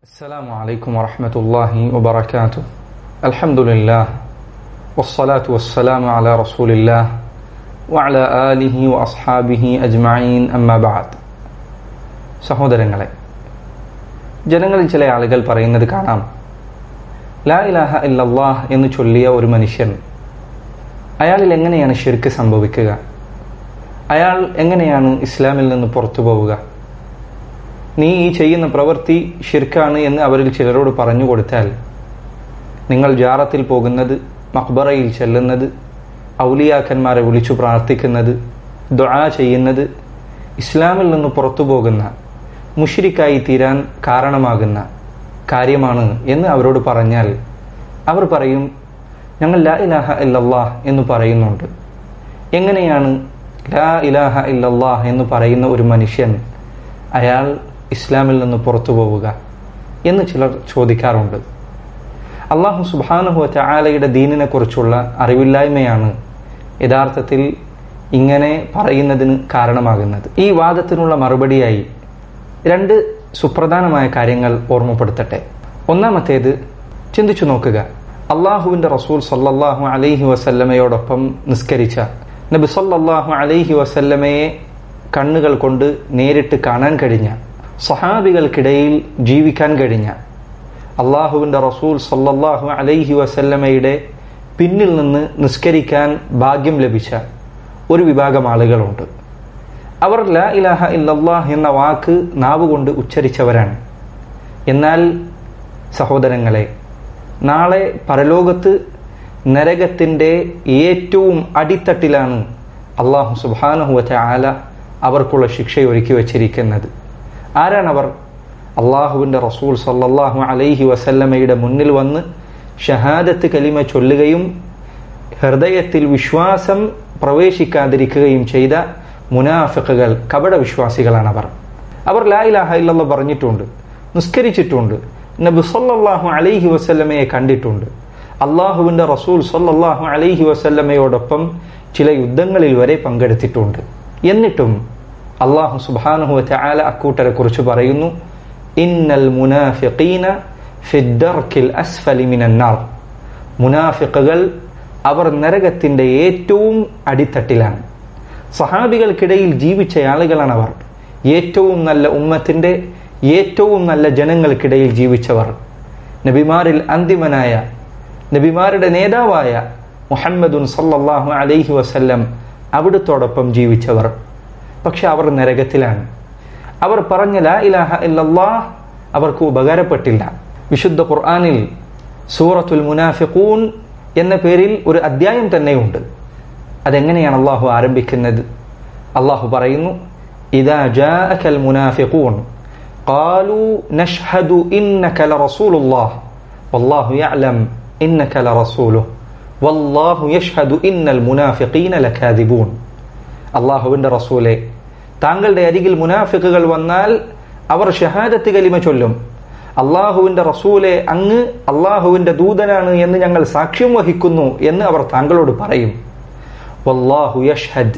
السلام عليكم ورحمة الله وبركاته الحمد لله والصلاة والسلام على رسول الله وعلى آله وأصحابه أجمعين أما بعد സഹോദരങ്ങളെ ജനങ്ങളിൽ ചില ആളുകൾ പറയുന്നത് കാണാം ലാ ഇലാഹ ഇല്ലല്ലാഹ് എന്ന് ചൊല്ലിയ ഒരു മനുഷ്യൻ അയാളിൽ എങ്ങനെയാണ് ഷിർക്ക് സംഭവിക്കുക അയാൾ എങ്ങനെയാണ് ഇസ്ലാമിൽ നിന്ന് പുറത്തു പോവുക നീ ഈ ചെയ്യുന്ന പ്രവൃത്തി ഷിർക്കാണ് എന്ന് അവരിൽ ചിലരോട് പറഞ്ഞു കൊടുത്താൽ നിങ്ങൾ ജാറത്തിൽ പോകുന്നത് മക്ബറയിൽ ചെല്ലുന്നത് ഔലിയാക്കന്മാരെ വിളിച്ചു പ്രാർത്ഥിക്കുന്നത് ദുആ ചെയ്യുന്നത് ഇസ്ലാമിൽ നിന്ന് പുറത്തു പോകുന്ന മുഷിരിക്കായി തീരാൻ കാരണമാകുന്ന കാര്യമാണ് എന്ന് അവരോട് പറഞ്ഞാൽ അവർ പറയും ഞങ്ങൾ ലാ ഇലാഹ ഇല്ലല്ലാഹ് എന്ന് പറയുന്നുണ്ട് എങ്ങനെയാണ് ലാ ഇലാഹ ഇല്ലല്ലാഹ് എന്ന് പറയുന്ന ഒരു മനുഷ്യൻ അയാൾ ഇസ്ലാമിൽ നിന്ന് പുറത്തു പോവുക എന്ന് ചിലർ ചോദിക്കാറുണ്ട് അള്ളാഹു സുബാനുഹു ചാലയുടെ ദീനിനെ കുറിച്ചുള്ള അറിവില്ലായ്മയാണ് യഥാർത്ഥത്തിൽ ഇങ്ങനെ പറയുന്നതിന് കാരണമാകുന്നത് ഈ വാദത്തിനുള്ള മറുപടിയായി രണ്ട് സുപ്രധാനമായ കാര്യങ്ങൾ ഓർമ്മപ്പെടുത്തട്ടെ ഒന്നാമത്തേത് ചിന്തിച്ചു നോക്കുക അള്ളാഹുവിന്റെ റസൂൽ സല്ലാഹു അലൈഹി വസല്ലമയോടൊപ്പം നിസ്കരിച്ച നബി സല്ലാഹു അലൈഹി വസല്ലമയെ കണ്ണുകൾ കൊണ്ട് നേരിട്ട് കാണാൻ കഴിഞ്ഞ സഹാബികൾക്കിടയിൽ ജീവിക്കാൻ കഴിഞ്ഞ അള്ളാഹുവിന്റെ റസൂൽ സല്ലാഹു അലൈഹി വസല്ലമയുടെ പിന്നിൽ നിന്ന് നിസ്കരിക്കാൻ ഭാഗ്യം ലഭിച്ച ഒരു വിഭാഗം ആളുകളുണ്ട് അവർ ലാ ഇലാഹ ഇല്ലല്ലാഹ് എന്ന വാക്ക് നാവുകൊണ്ട് ഉച്ചരിച്ചവരാണ് എന്നാൽ സഹോദരങ്ങളെ നാളെ പരലോകത്ത് നരകത്തിന്റെ ഏറ്റവും അടിത്തട്ടിലാണ് അള്ളാഹു സുബാനഹുവറ്റ ആല അവർക്കുള്ള ശിക്ഷ ഒരുക്കി വച്ചിരിക്കുന്നത് ആരാണവർ അള്ളാഹുവിന്റെ റസൂൽ സല്ലാഹു അലൈഹി വസല്ലമയുടെ മുന്നിൽ വന്ന് ഷഹാദത്ത് കലിമ ചൊല്ലുകയും ഹൃദയത്തിൽ വിശ്വാസം പ്രവേശിക്കാതിരിക്കുകയും ചെയ്ത മുനാഫിക്കുകൾ കപട വിശ്വാസികളാണ് അവർ അവർ ലാ ഇലാഹ ഇല്ലല്ല പറഞ്ഞിട്ടുണ്ട് നിസ്കരിച്ചിട്ടുണ്ട് നബി സല്ലാഹു അലൈഹി വസല്ലമയെ കണ്ടിട്ടുണ്ട് അള്ളാഹുവിന്റെ റസൂൽ സല്ലാഹു അലൈഹി വസല്ലമയോടൊപ്പം ചില യുദ്ധങ്ങളിൽ വരെ പങ്കെടുത്തിട്ടുണ്ട് എന്നിട്ടും അള്ളാഹു സുബാനുഹു ചാല അക്കൂട്ടരെ കുറിച്ച് പറയുന്നു ഇന്നൽ മുനാഫിഖീന ഫിദ്ദർക്കിൽ അസ്ഫലി മിനന്നാർ മുനാഫിഖുകൾ അവർ നരകത്തിന്റെ ഏറ്റവും അടിത്തട്ടിലാണ് സഹാബികൾക്കിടയിൽ ജീവിച്ച ആളുകളാണ് അവർ ഏറ്റവും നല്ല ഉമ്മത്തിന്റെ ഏറ്റവും നല്ല ജനങ്ങൾക്കിടയിൽ ജീവിച്ചവർ നബിമാരിൽ അന്തിമനായ നബിമാരുടെ നേതാവായ മുഹമ്മദുൻ സല്ലാഹു അലൈഹി വസല്ലം അവിടുത്തോടൊപ്പം ജീവിച്ചവർ പക്ഷെ അവർ നരകത്തിലാണ് അവർ പറഞ്ഞ ലാ ഇലാഹ ഇല്ലല്ലാഹ് അവർക്ക് ഉപകാരപ്പെട്ടില്ല വിശുദ്ധ ഖുർആാനിൽ സൂറത്തുൽ മുനാഫിഖൂൻ എന്ന പേരിൽ ഒരു അധ്യായം തന്നെയുണ്ട് അതെങ്ങനെയാണ് അള്ളാഹു ആരംഭിക്കുന്നത് അള്ളാഹു പറയുന്നു ഇതാ ജാഅകൽ മുനാഫിഖൂൻ قالوا نشهد إنك لرسول الله والله يعلم إنك لرسوله والله يشهد إن المنافقين لكاذبون അള്ളാഹുവിന്റെ റസൂലെ താങ്കളുടെ അരികിൽ മുനാഫിക്കുകൾ വന്നാൽ അവർ ഷഹാദത്ത് കലിമ ചൊല്ലും അള്ളാഹുവിന്റെ റസൂലെ അങ്ങ് അള്ളാഹുവിന്റെ ദൂതനാണ് എന്ന് ഞങ്ങൾ സാക്ഷ്യം വഹിക്കുന്നു എന്ന് അവർ താങ്കളോട് പറയും വല്ലാഹു യഷ്ഹദ്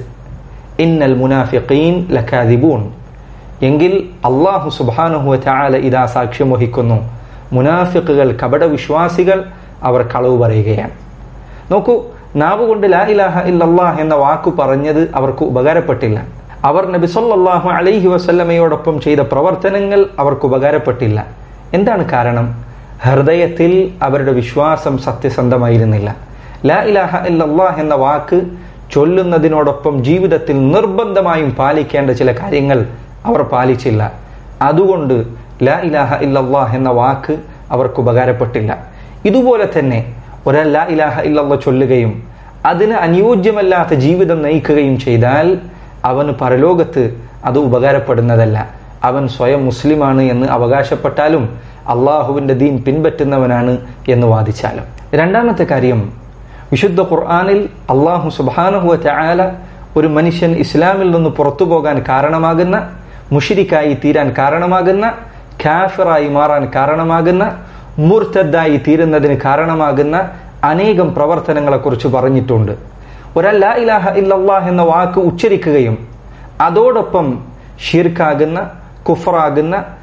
ഇന്നൽ മുനാഫിഖീൻ ലക്കാദിബൂൻ എങ്കിൽ അള്ളാഹു സുബാനുഹു ചാല ഇതാ സാക്ഷ്യം വഹിക്കുന്നു മുനാഫിക്കുകൾ കപട വിശ്വാസികൾ അവർ കളവ് പറയുകയാണ് നോക്കൂ നാവ് കൊണ്ട് ലാ ഇലാഹ ഇല്ലല്ലാഹ് എന്ന വാക്കു പറഞ്ഞത് അവർക്ക് ഉപകാരപ്പെട്ടില്ല അവർ നബി സല്ലല്ലാഹു അലൈഹി വസല്ലമയോടൊപ്പം ചെയ്ത പ്രവർത്തനങ്ങൾ അവർക്ക് ഉപകാരപ്പെട്ടില്ല എന്താണ് കാരണം ഹൃദയത്തിൽ അവരുടെ വിശ്വാസം സത്യസന്ധമായിരുന്നില്ല ലാ ഇലാഹ ഇല്ലല്ലാഹ് എന്ന വാക്ക് ചൊല്ലുന്നതിനോടൊപ്പം ജീവിതത്തിൽ നിർബന്ധമായും പാലിക്കേണ്ട ചില കാര്യങ്ങൾ അവർ പാലിച്ചില്ല അതുകൊണ്ട് ലാ ഇലാഹ ഇല്ലല്ലാഹ് എന്ന വാക്ക് അവർക്ക് ഉപകാരപ്പെട്ടില്ല ഇതുപോലെ തന്നെ ഒരാൾ ലാ ഇലാഹ ഇല്ലല്ല ചൊല്ലുകയും അതിന് അനുയോജ്യമല്ലാത്ത ജീവിതം നയിക്കുകയും ചെയ്താൽ അവന് പരലോകത്ത് അത് ഉപകാരപ്പെടുന്നതല്ല അവൻ സ്വയം മുസ്ലിമാണ് എന്ന് അവകാശപ്പെട്ടാലും അള്ളാഹുവിന്റെ ദീൻ പിൻപറ്റുന്നവനാണ് എന്ന് വാദിച്ചാലും രണ്ടാമത്തെ കാര്യം വിശുദ്ധ ഖുർആാനിൽ അള്ളാഹു സുബാനുഹുവ ചായാല ഒരു മനുഷ്യൻ ഇസ്ലാമിൽ നിന്ന് പുറത്തു പോകാൻ കാരണമാകുന്ന മുഷിരിക്കായി തീരാൻ കാരണമാകുന്ന ഖാഫിറായി മാറാൻ കാരണമാകുന്ന മുർത്തദ്ദായി തീരുന്നതിന് കാരണമാകുന്ന അനേകം പ്രവർത്തനങ്ങളെ കുറിച്ച് പറഞ്ഞിട്ടുണ്ട് ഒരാൾ ലാ ഇലാഹ ഇല്ലല്ലാഹ് എന്ന വാക്ക് ഉച്ചരിക്കുകയും അതോടൊപ്പം ഷിർക്കാകുന്ന കുഫറാകുന്ന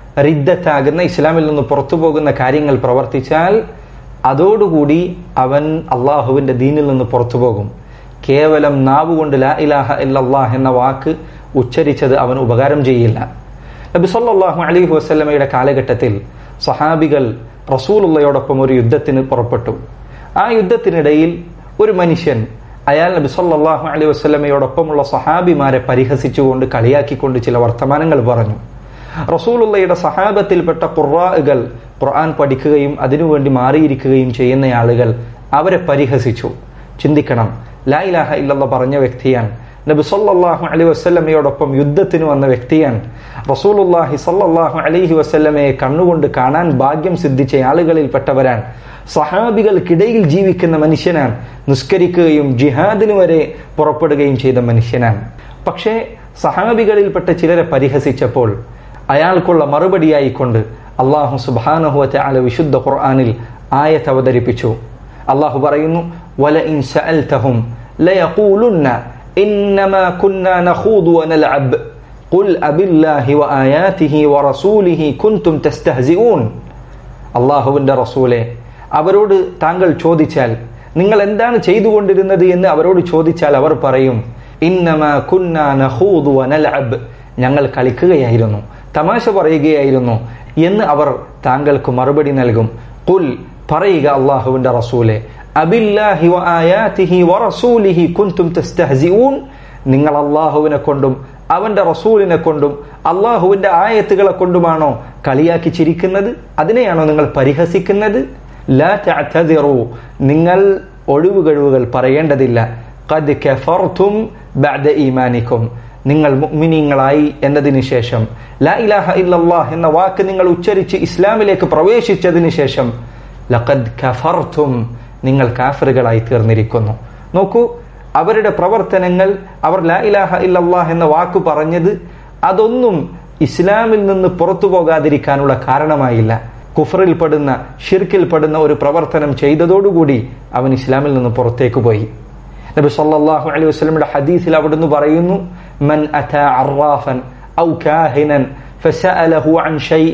റിദ്ദത്താകുന്ന ഇസ്ലാമിൽ നിന്ന് പുറത്തു പോകുന്ന കാര്യങ്ങൾ പ്രവർത്തിച്ചാൽ അതോടുകൂടി അവൻ അള്ളാഹുവിന്റെ ദീനിൽ നിന്ന് പുറത്തു പോകും കേവലം നാവുകൊണ്ട് ലാ ഇലാഹ ഇല്ലല്ലാഹ് എന്ന വാക്ക് ഉച്ചരിച്ചത് അവന് ഉപകാരം ചെയ്യില്ല നബി സല്ലല്ലാഹു അലൈഹി വസല്ലമയുടെ കാലഘട്ടത്തിൽ സഹാബികൾ റസൂലുള്ളയോടൊപ്പം ഒരു യുദ്ധത്തിന് പുറപ്പെട്ടു ആ യുദ്ധത്തിനിടയിൽ ഒരു മനുഷ്യൻ അയാൾ നബി സല്ലല്ലാഹു അലൈഹി വസല്ലമയോടൊപ്പമുള്ള സഹാബിമാരെ പരിഹസിച്ചുകൊണ്ട് കളിയാക്കിക്കൊണ്ട് ചില വർത്തമാനങ്ങൾ പറഞ്ഞു റസൂലുള്ളയുടെ സഹാബത്തിൽപ്പെട്ട ഖുർആകൾ ഖുർആൻ പഠിക്കുകയും അതിനുവേണ്ടി മാറിയിരിക്കുകയും ചെയ്യുന്ന ആളുകൾ അവരെ പരിഹസിച്ചു ചിന്തിക്കണം ലാ ഇലാഹ ഇല്ലല്ല പറഞ്ഞ വ്യക്തിയാണ് നബി സല്ലല്ലാഹു അലൈഹി വസല്ലമയോടൊപ്പം യുദ്ധത്തിന് വന്ന വ്യക്തിയാണ് റസൂലുള്ളാഹി സല്ലല്ലാഹു അലൈഹി വസല്ലമയെ കണ്ണുകൊണ്ട് കാണാൻ ഭാഗ്യം സിദ്ധിച്ച ആളുകളിൽപ്പെട്ടവരാണ് സഹാബികൾക്കിടയിൽ ജീവിക്കുന്ന മനുഷ്യനാണ് നിസ്കരിക്കുകയും ജിഹാദിന് വരെ പുറപ്പെടുകയും ചെയ്ത മനുഷ്യനാണ് പക്ഷേ സഹാബികളിൽപ്പെട്ട ചിലരെ പരിഹസിച്ചപ്പോൾ അയാൾക്കുള്ള മറുപടിയായിക്കൊണ്ട് അള്ളാഹു സുബാനഹുവത്തെ അല വിശുദ്ധ ഖുർആാനിൽ ആയത്ത് അവതരിപ്പിച്ചു അള്ളാഹു പറയുന്നു വല ഇൻ സഅൽതഹും ലയഖൂലുന്ന ഇന്നമാ കുന്നാ നഖൂദു വനൽഅബ് ഖുൽ അബില്ലാഹി വആയാതിഹി വറസൂലിഹി കുൻതും തസ്തഹ്സിഊൻ അള്ളാഹുവിന്റെ റസൂലെ അവരോട് താങ്കൾ ചോദിച്ചാൽ നിങ്ങൾ എന്താണ് ചെയ്തുകൊണ്ടിരുന്നത് എന്ന് അവരോട് ചോദിച്ചാൽ അവർ പറയും ഇന്നമാ കുന്നാ നഖൂദു വനൽഅബ് ഞങ്ങൾ കളിക്കുകയായിരുന്നു തമാശ പറയുകയായിരുന്നു എന്ന് അവർ താങ്കൾക്ക് മറുപടി നൽകും കുൽ പറയുക അള്ളാഹുവിന്റെ റസൂലെ അബില്ലാഹി വആയാതിഹി വറസൂലിഹി കുൻതും തസ്തഹ്സിഊൻ നിങ്ങൾ അള്ളാഹുവിനെ കൊണ്ടും അവന്റെ റസൂലിനെ കൊണ്ടും അള്ളാഹുവിന്റെ ആയത്തുകളെ കൊണ്ടുമാണോ കളിയാക്കി ചിരിക്കുന്നത് അതിനെയാണോ നിങ്ങൾ പരിഹസിക്കുന്നത് ലാ തഅ്തദിറു നിങ്ങൾ ഒഴിവ് കഴിവുകൾ പറയേണ്ടതില്ല ഖദ് കഫർതും ബഅദ ഈമാനിക്കും നിങ്ങൾ മുഅ്മിനീങ്ങളായി എന്നതിന് ശേഷം ലാ ഇലാഹ ഇല്ലല്ലാഹ് എന്ന വാക്ക് നിങ്ങൾ ഉച്ചരിച്ച് ഇസ്ലാമിലേക്ക് പ്രവേശിച്ചതിന് ശേഷം ലഖദ് കഫർതും നിങ്ങൾ കാഫറുകളായി തീർന്നിരിക്കുന്നു നോക്കൂ അവരുടെ പ്രവർത്തനങ്ങൾ അവർ ലാ ഇലാഹ ഇല്ലല്ലാഹ് എന്ന വാക്ക് പറഞ്ഞത് അതൊന്നും ഇസ്ലാമിൽ നിന്ന് പുറത്തു പോകാതിരിക്കാനുള്ള കാരണമായില്ല കുഫറിൽ പെടുന്ന ഷിർക്കിൽ പെടുന്ന ഒരു പ്രവർത്തനം ചെയ്തതോടുകൂടി അവൻ ഇസ്ലാമിൽ നിന്ന് പുറത്തേക്ക് പോയി നബി സല്ലല്ലാഹു അലൈഹി വസല്ലമയുടെ ഹദീസിൽ അവിടുന്ന് പറയുന്നു മൻ അതാ അറാഫൻ ഔ കാഹിനൻ فسأله عن شيء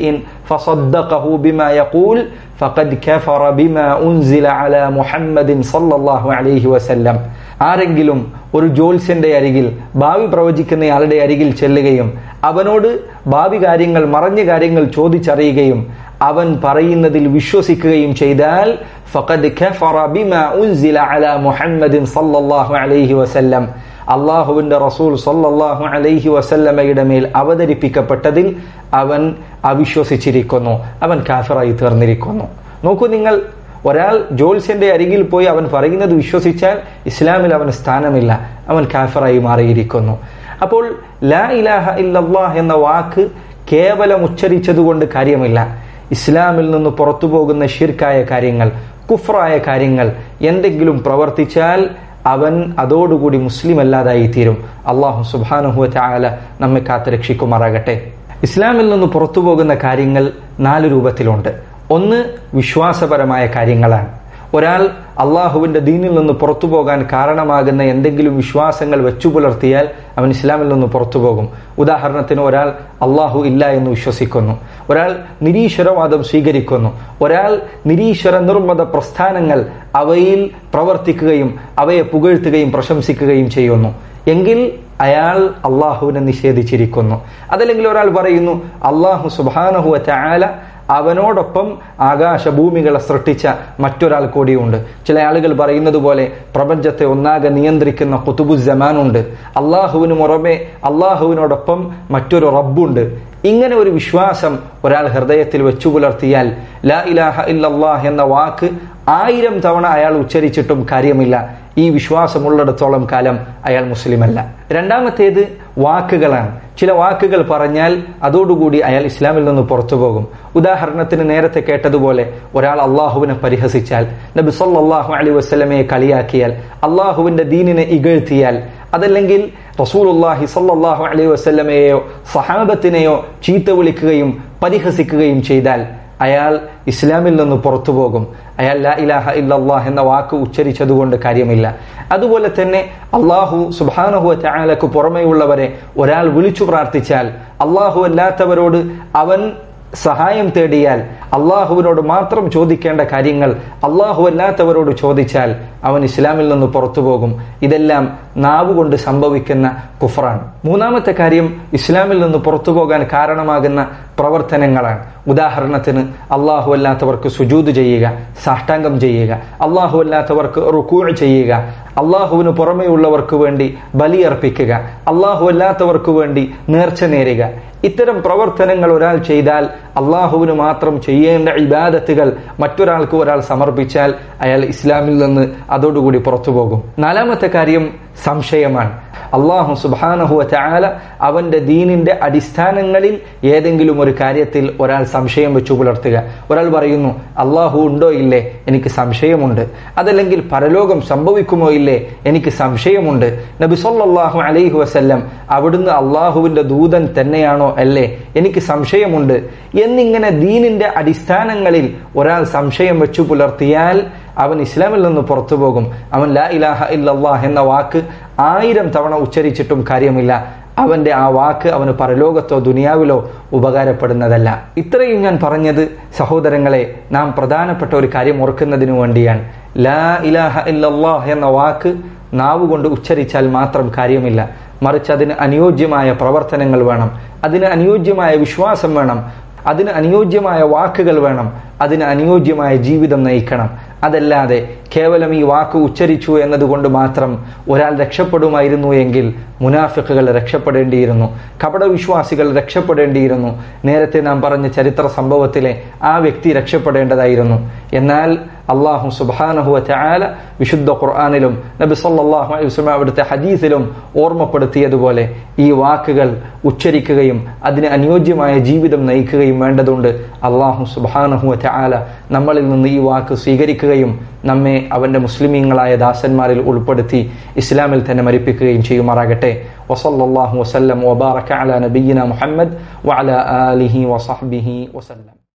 فصدقه بما يقول فقد كفر بما أنزل على محمد صلى الله عليه وسلم ആരെങ്കിലും ഒരു ജോത്സ്യന്റെ അരികിൽ ഭാവി പ്രവചിക്കുന്നയാളുടെ അരികിൽ ചെല്ലുകയും അവനോട് ഭാവി കാര്യങ്ങൾ മറഞ്ഞ കാര്യങ്ങൾ ചോദിച്ചറിയുകയും അവൻ പറയുന്നതിൽ വിശ്വസിക്കുകയും ചെയ്താൽ ഫഖദ് കഫറ ബിമാ ഉൻസില അലാ മുഹമ്മദിൻ സല്ലല്ലാഹു അലൈഹി വസല്ലം അള്ളാഹുവിന്റെ റസൂൽ സല്ലല്ലാഹു അലൈഹി വസല്ലമയുടെ മേൽ അവതരിപ്പിക്കപ്പെട്ടതിൽ അവൻ അവിശ്വസിച്ചിരിക്കുന്നു അവൻ കാഫറായി തീർന്നിരിക്കുന്നു നോക്കൂ നിങ്ങൾ ഒരാൾ ജോത്സ്യന്റെ അരികിൽ പോയി അവൻ പറയുന്നത് വിശ്വസിച്ചാൽ ഇസ്ലാമിൽ അവന് സ്ഥാനമില്ല അവൻ കാഫറായി മാറിയിരിക്കുന്നു അപ്പോൾ ലാ ഇലാഹ ഇല്ലല്ലാഹ് എന്ന വാക്ക് കേവലം ഉച്ചരിച്ചതുകൊണ്ട് കാര്യമില്ല ഇസ്ലാമിൽ നിന്ന് പുറത്തു പോകുന്ന ഷിർക്കായ കാര്യങ്ങൾ കുഫ്രായ കാര്യങ്ങൾ എന്തെങ്കിലും പ്രവർത്തിച്ചാൽ അവൻ അതോടുകൂടി മുസ്ലിം അല്ലാതായി തീരും അള്ളാഹു സുബാനുഹുവ ചായാല നമ്മെ കാത്തുരക്ഷിക്കുമാറാകട്ടെ ഇസ്ലാമിൽ നിന്ന് പുറത്തു പോകുന്ന കാര്യങ്ങൾ നാല് രൂപത്തിലുണ്ട് ഒന്ന് വിശ്വാസപരമായ കാര്യങ്ങളാണ് ഒരാൾ അള്ളാഹുവിന്റെ ദീനിൽ നിന്ന് പുറത്തു പോകാൻ കാരണമാകുന്ന എന്തെങ്കിലും വിശ്വാസങ്ങൾ വെച്ചു പുലർത്തിയാൽ അവൻ ഇസ്ലാമിൽ നിന്ന് പുറത്തു പോകും ഉദാഹരണത്തിന് ഒരാൾ അള്ളാഹു ഇല്ല എന്ന് വിശ്വസിക്കുന്നു ഒരാൾ നിരീശ്വരവാദം സ്വീകരിക്കുന്നു ഒരാൾ നിരീശ്വര നിർമ്മത പ്രസ്ഥാനങ്ങൾ അവയിൽ പ്രവർത്തിക്കുകയും അവയെ പുകഴ്ത്തുകയും പ്രശംസിക്കുകയും ചെയ്യുന്നു എങ്കിൽ അയാൾ അള്ളാഹുവിനെ നിഷേധിച്ചിരിക്കുന്നു അതല്ലെങ്കിൽ ഒരാൾ പറയുന്നു അള്ളാഹു സുബാനഹുവ ചായാല അവനോടൊപ്പം ആകാശഭൂമികളെ സൃഷ്ടിച്ച മറ്റൊരാൾ കൂടിയുണ്ട് ചില ആളുകൾ പറയുന്നത് പോലെ പ്രപഞ്ചത്തെ ഒന്നാകെ നിയന്ത്രിക്കുന്ന കുത്തുബുസമാനുണ്ട് അള്ളാഹുവിന് പുറമെ അള്ളാഹുവിനോടൊപ്പം മറ്റൊരു റബ്ബുണ്ട് ഇങ്ങനെ ഒരു വിശ്വാസം ഒരാൾ ഹൃദയത്തിൽ വെച്ചു പുലർത്തിയാൽ ലാ ഇലാഹ ഇല്ലല്ലാഹ് എന്ന വാക്ക് ആയിരം തവണ അയാൾ ഉച്ചരിച്ചിട്ടും കാര്യമില്ല ഈ വിശ്വാസമുള്ളിടത്തോളം കാലം അയാൾ മുസ്ലിമല്ല രണ്ടാമത്തേത് വാക്കുകളാണ് ചില വാക്കുകൾ പറഞ്ഞാൽ അതോടുകൂടി അയാൾ ഇസ്ലാമിൽ നിന്ന് പുറത്തു പോകും ഉദാഹരണത്തിന് നേരത്തെ കേട്ടതുപോലെ ഒരാൾ അള്ളാഹുവിനെ പരിഹസിച്ചാൽ നബി സല്ലാഹു അലി വസ്ലമയെ കളിയാക്കിയാൽ അള്ളാഹുവിന്റെ ദീനിനെ ഇകഴ്ത്തിയാൽ അതല്ലെങ്കിൽ റസൂലുല്ലാഹി സല്ലാഹു അലൈഹി വസ്ലമയെയോ സഹാബത്തിനെയോ ചീത്ത വിളിക്കുകയും പരിഹസിക്കുകയും ചെയ്താൽ അയാൾ ഇസ്ലാമിൽ നിന്ന് പുറത്തു പോകും അയാൾ ലാ ഇലാഹ ഇല്ലല്ലാഹ് എന്ന വാക്ക് ഉച്ചരിച്ചതുകൊണ്ട് കാര്യമില്ല അതുപോലെ തന്നെ അള്ളാഹു സുബാനഹു ചായാലക്ക് പുറമെയുള്ളവരെ ഒരാൾ വിളിച്ചു പ്രാർത്ഥിച്ചാൽ അള്ളാഹു അല്ലാത്തവരോട് അവൻ സഹായം തേടിയാൽ അള്ളാഹുവിനോട് മാത്രം ചോദിക്കേണ്ട കാര്യങ്ങൾ അള്ളാഹു അല്ലാത്തവരോട് ചോദിച്ചാൽ അവൻ ഇസ്ലാമിൽ നിന്ന് പുറത്തു പോകും ഇതെല്ലാം നാവ് കൊണ്ട് സംഭവിക്കുന്ന കുഫറാണ് മൂന്നാമത്തെ കാര്യം ഇസ്ലാമിൽ നിന്ന് പുറത്തു പോകാൻ കാരണമാകുന്ന പ്രവർത്തനങ്ങളാണ് ഉദാഹരണത്തിന് അള്ളാഹു അല്ലാത്തവർക്ക് സുജൂത് ചെയ്യുക സാഷ്ടാംഗം ചെയ്യുക അള്ളാഹു അല്ലാത്തവർക്ക് റുക്കൂ ചെയ്യുക അള്ളാഹുവിന് പുറമെയുള്ളവർക്ക് വേണ്ടി ബലിയർപ്പിക്കുക അള്ളാഹു അല്ലാത്തവർക്ക് വേണ്ടി നേർച്ച നേരുക ഇത്തരം പ്രവർത്തനങ്ങൾ ഒരാൾ ചെയ്താൽ അള്ളാഹുവിന് മാത്രം ചെയ്യേണ്ട ഇബാദത്തുകൾ മറ്റൊരാൾക്ക് ഒരാൾ സമർപ്പിച്ചാൽ അയാൾ ഇസ്ലാമിൽ നിന്ന് അതോടുകൂടി പുറത്തു പോകും നാലാമത്തെ കാര്യം സംശയമാണ് അള്ളാഹു സുബാനഹുവ ചാല അവന്റെ ദീനിന്റെ അടിസ്ഥാനങ്ങളിൽ ഏതെങ്കിലും ഒരു കാര്യത്തിൽ ഒരാൾ സംശയം വെച്ചു പുലർത്തുക ഒരാൾ പറയുന്നു അള്ളാഹു ഉണ്ടോ ഇല്ലേ എനിക്ക് സംശയമുണ്ട് അതല്ലെങ്കിൽ പരലോകം സംഭവിക്കുമോ ഇല്ലേ എനിക്ക് സംശയമുണ്ട് നബി സല്ലാഹു അലൈഹി വസല്ലം അവിടുന്ന് അള്ളാഹുവിന്റെ ദൂതൻ തന്നെയാണോ അല്ലേ എനിക്ക് സംശയമുണ്ട് എന്നിങ്ങനെ ദീനിന്റെ അടിസ്ഥാനങ്ങളിൽ ഒരാൾ സംശയം വെച്ചു പുലർത്തിയാൽ അവൻ ഇസ്ലാമിൽ നിന്ന് പുറത്തു പോകും അവൻ ലാ ഇലാഹ ഇല്ലല്ലാഹ് എന്ന വാക്ക് ആയിരം തവണ ഉച്ചരിച്ചിട്ടും കാര്യമില്ല അവന്റെ ആ വാക്ക് അവന് പരലോകത്തോ ദുനിയാവിലോ ഉപകാരപ്പെടുന്നതല്ല ഇത്രയും ഞാൻ പറഞ്ഞത് സഹോദരങ്ങളെ നാം പ്രധാനപ്പെട്ട ഒരു കാര്യം ഓർക്കുന്നതിനു വേണ്ടിയാണ് ലാ ഇലാഹ ഇല്ലല്ലാഹ് എന്ന വാക്ക് നാവ് കൊണ്ട് ഉച്ചരിച്ചാൽ മാത്രം കാര്യമില്ല മറിച്ച് അതിന് അനുയോജ്യമായ പ്രവർത്തനങ്ങൾ വേണം അതിന് അനുയോജ്യമായ വിശ്വാസം വേണം അതിന് അനുയോജ്യമായ വാക്കുകൾ വേണം അതിന് അനുയോജ്യമായ ജീവിതം നയിക്കണം അതല്ലാതെ കേവലം ഈ വാക്ക് ഉച്ചരിച്ചു എന്നതുകൊണ്ട് മാത്രം ഒരാൾ രക്ഷപ്പെടുമായിരുന്നു എങ്കിൽ മുനാഫിക്കുകൾ രക്ഷപ്പെടേണ്ടിയിരുന്നു കപടവിശ്വാസികൾ രക്ഷപ്പെടേണ്ടിയിരുന്നു നേരത്തെ നാം പറഞ്ഞ ചരിത്ര സംഭവത്തിലെ ആ വ്യക്തി രക്ഷപ്പെടേണ്ടതായിരുന്നു എന്നാൽ അള്ളാഹു സുബാനഹുവ ചായാല വിശുദ്ധ ഖുർആാനിലും നബി സല്ലാഹു അലൈഹി വസ്ലം അവിടുത്തെ ഹദീസിലും ഓർമ്മപ്പെടുത്തിയതുപോലെ ഈ വാക്കുകൾ ഉച്ചരിക്കുകയും അതിന് അനുയോജ്യമായ ജീവിതം നയിക്കുകയും വേണ്ടതുണ്ട് അള്ളാഹു സുബാനഹുവ ചായാല നമ്മളിൽ നിന്ന് ഈ വാക്ക് സ്വീകരിക്കുകയും നമ്മെ അവന്റെ മുസ്ലിമീങ്ങളായ ദാസന്മാരിൽ ഉൾപ്പെടുത്തി ഇസ്ലാമിൽ തന്നെ മരിപ്പിക്കുകയും ചെയ്യുമാറാകട്ടെ വസല്ലാഹു വസ്ലം വബാറക അല നബീന മുഹമ്മദ് വഅല ആലിഹി വസഹ്ബിഹി വസല്ലം